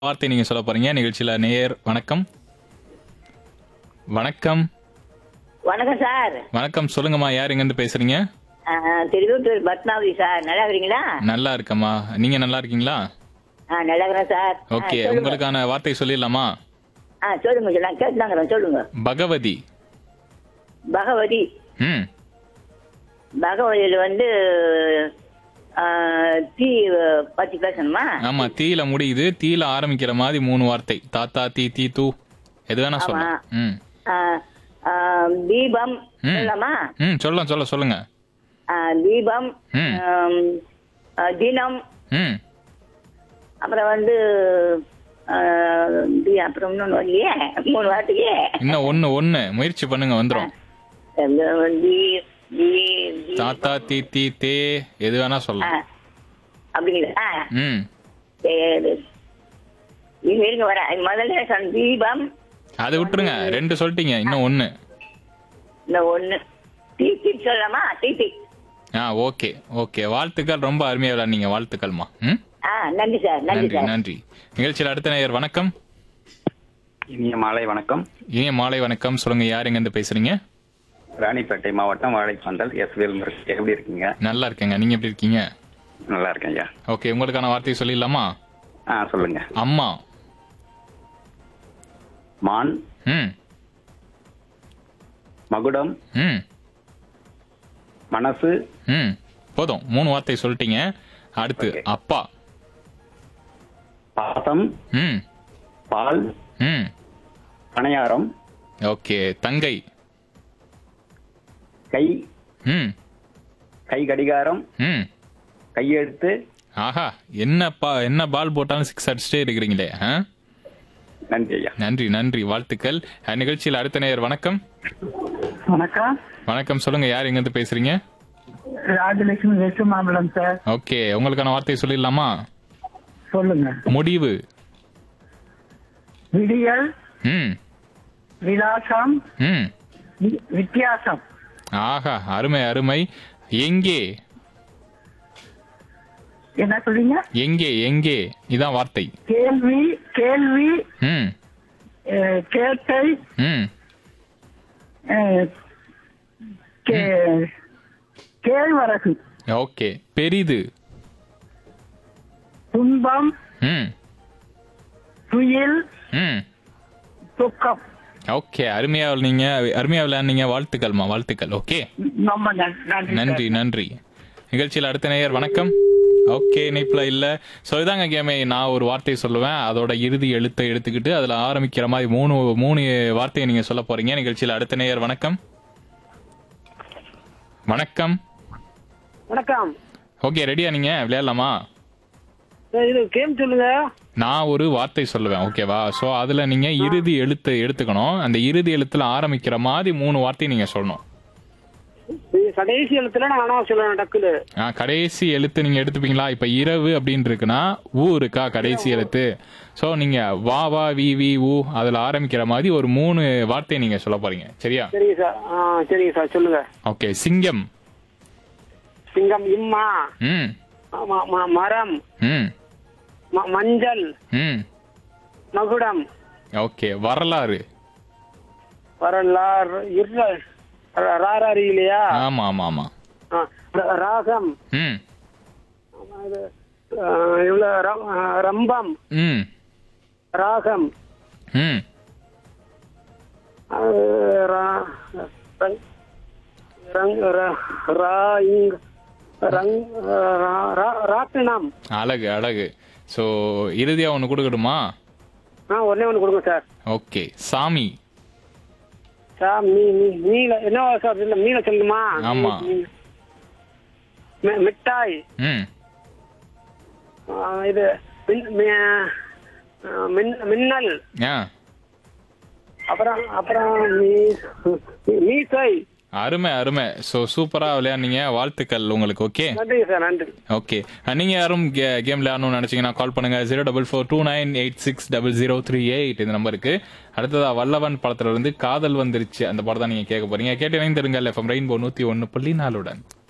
வார்த்தை நீங்க சொல்ல போறீங்க நிகழ்ச்சியில நேயர் வணக்கம் வணக்கம் வணக்கம் சார் வணக்கம் சொல்லுங்கம்மா யார் எங்க இருந்து பேசுறீங்க ஆ, திருவள்ளூர் பத்மாவதி சார் நல்லா இருக்கிறீங்களா நல்லா இருக்கம்மா நீங்க நல்லா இருக்கீங்களா ஆ நல்லா இருக்கிறேன் சார் ஆ, ஓகே சொல்லுங்க. உங்களுக்கான வார்த்தை சொல்லிடலாமா ஆ சொல்லுங்க சார் நான் கேட்டுதாங்கிறேன் சொல்லுங்க பகவதி பகவதி ம் பகவதியில வந்து ஆ, தீ பத்தி பேசணுமா ஆமா தீல முடியுது தீல ஆரம்பிக்கிற மாதிரி மூணு வார்த்தை தாத்தா தீ தீ தூ எது வேணா சொல்லலாம் ம் ஆ, ஆ, தீபம் ம். சொல்லலாமா ம் சொல்லலாம் சொல்ல சொல்லுங்க ஆ, தீபம் ம். ஆம், ஆ, தினம் ம் அப்புறம் வந்து ஆ, தி- அப்புறம் இன்னொன்று வரலையே மூணு வார்த்தையே இன்னும் ஒண்ணு ஒண்ணு முயற்சி பண்ணுங்க வந்துரும் தி- தி- தி- தாத்தா தீ தீ தே எது வேணா ஆ, சொல்லலாம் அப்படிங்களா ம் சரி நீங்க இருங்க வர முதல்ல சொன்ன தீபம் அதை விட்டுருங்க ரெண்டு சொல்லிட்டீங்க இன்னும் ஒண்ணு இந்த ஒண்ணு தீத்தி சொல்லலாமா தீத்தி ஆ ஓகே ஓகே வாழ்த்துக்கள் ரொம்ப அருமையா விளையாடுனீங்க வாழ்த்துக்கள்மா ம் ஆ நன்றி சார் நன்றி நன்றி சார் நன்றி நிகழ்ச்சியில் அடுத்த நேயர் வணக்கம் இனிய மாலை வணக்கம் இனிய மாலை வணக்கம் சொல்லுங்க யார் எங்க இருந்து பேசுறீங்க ராணிப்பேட்டை மாவட்டம் வாழைப்பந்தல் எஸ் வேல்முருகன் எப்படி இருக்கீங்க நல்லா இருக்கேங்க நீங்க எப்படி இருக்கீங்க நல்லா இருக்கேன் ஐயா ஓகே உங்களுக்கான வார்த்தை சொல்லிடலாமா ஆ சொல்லுங்க அம்மா மான் ம் மகுடம் ம் மனசு ம் போதும் மூணு வார்த்தை சொல்லிட்டீங்க அடுத்து Okay. அப்பா பாசம் ம் பால் ம் பணியாரம் ஓகே தங்கை கை ம் கை கடிகாரம் ம் கையெழுத்து ஆஹா என்னப்பா என்ன பால் போட்டாலும் சிக்ஸ் அடிச்சுட்டே இருக்கிறீங்களே ஆ நன்றி ஐயா நன்றி நன்றி வாழ்த்துக்கள் அஹ், நிகழ்ச்சியில் அடுத்த நேயர் வணக்கம் வணக்கம் வணக்கம் சொல்லுங்க யார் எங்க இருந்து பேசுறீங்க Rajalakshmi west Mambalam sir okay உங்களுக்கான வார்த்தை சொல்லிடலாமா சொல்லுங்க முடிவு விடியல் ம் விலாசம் ம் வி- வித்தியாசம் ஆஹா அருமை அருமை எங்கே என்ன சொல்றீங்க எங்கே எங்கே இதான் வார்த்தை கேள்வி கேள்வி ம் அஹ், கேட்டை ம் அஹ், கே- கேழ்வரகு ஓகே பெரிது துன்பம் ம் துயில் ம் துக்கம் ஓகே அருமையா நீங்க அருமையா விளையாடுனீங்க வாழ்த்துக்கள்மா வாழ்த்துக்கள் ஓகே ரொம்ப நன்- நன்றி நன்றி சார். நன்றி நிகழ்ச்சியில் அடுத்த நேயர் வணக்கம் ஓகே இணைப்புல இல்ல ஸோ இதாங்க கேமே நான் ஒரு வார்த்தை சொல்லுவேன் அதோட இறுதி எழுத்தை எடுத்துக்கிட்டு அதுல ஆரம்பிக்கிற மாதிரி மூணு மூணு வார்த்தையை நீங்க சொல்ல போறீங்க நிகழ்ச்சியில் அடுத்த நேயர் வணக்கம் வணக்கம் வணக்கம் ஓகே ரெடியா நீங்க விளையாடலாமா சார், இது கேம் சொல்லுங்க நான் ஒரு வார்த்தை சொல்லுவேன் ஓகேவா ஸோ அதுல நீங்க இறுதி எழுத்து எடுத்துக்கணும் அந்த இறுதி எழுத்துல ஆரம்பிக்கிற மாதிரி மூணு வார்த்தை நீங்க சொல்லணும் இது கடைசி எழுத்துல நான் வேணா சொல்லணும் டக்குனு ஆ, கடைசி எழுத்து நீங்க எடுத்துப்பீங்களா இப்ப இரவு அப்படின்னு இருக்குன்னா ஊ இருக்கா கடைசி எழுத்து சோ நீங்க வா வா வி வி ஊ அதுல ஆரம்பிக்கிற மாதிரி ஒரு மூணு வார்த்தை நீங்க சொல்ல போறீங்க சரியா சரிங்க சார் ஆ சரிங்க சார் சொல்லுங்க ஓகே சிங்கம் சிங்கம் இம்மா ம் ம- ம- மரம் ம் ம- மஞ்சள் ம் மகுடம் ஓகே வரலாறு வரலாறு இருள் ர- ராராரி இல்லையா ஆமா ஆமா ஆமா ஆ, ர- ராகம் ம் அது, ஆ, இவ்வளவு ர- ஆ, ரம்பம் ம் ராகம் ம் அது, ரா- ரங்- ரங்- ர- ராயிங் ரங் ரா- ரா- ராட்டினம் அழகு அழகு ஸோ இறுதியா ஒன்று கொடுக்கட்டுமா ஆ ஒண்ணே ஒன்று கொடுங்க சார் ஓகே சாமி சார் மீ மீ- மீல என்ன சார் இல்ல மீன சொல்லணுமா ஆமா. மீ- மி- மிட்டாய் ம் ஆ, இது மின்- மி- ஆ, மின்- மின்னல் ஆ அப்புறம் அப்புறம் மீ- மீசை அருமை அருமை ஸோ சூப்பரா விளையாடுனீங்க வாழ்த்துக்கள் உங்களுக்கு ஓகே நன்றி சார் நன்றி ஓகே நீங்க யாரும் கே- கேம் விளையாடணும்னு நினைச்சீங்கன்னா கால் பண்ணுங்க zero double four two nine eight six double zero three eight இந்த நம்பருக்கு அடுத்ததா வல்லவன் படத்துல இருந்து காதல் வந்துருச்சு அந்த படம் தான் நீங்க கேட்க போறீங்க கேட்டு இணைந்திருங்கள் எஃப்எம் ரெயின்போ நூத்தி ஒன்னு புள்ளி நாலுடன்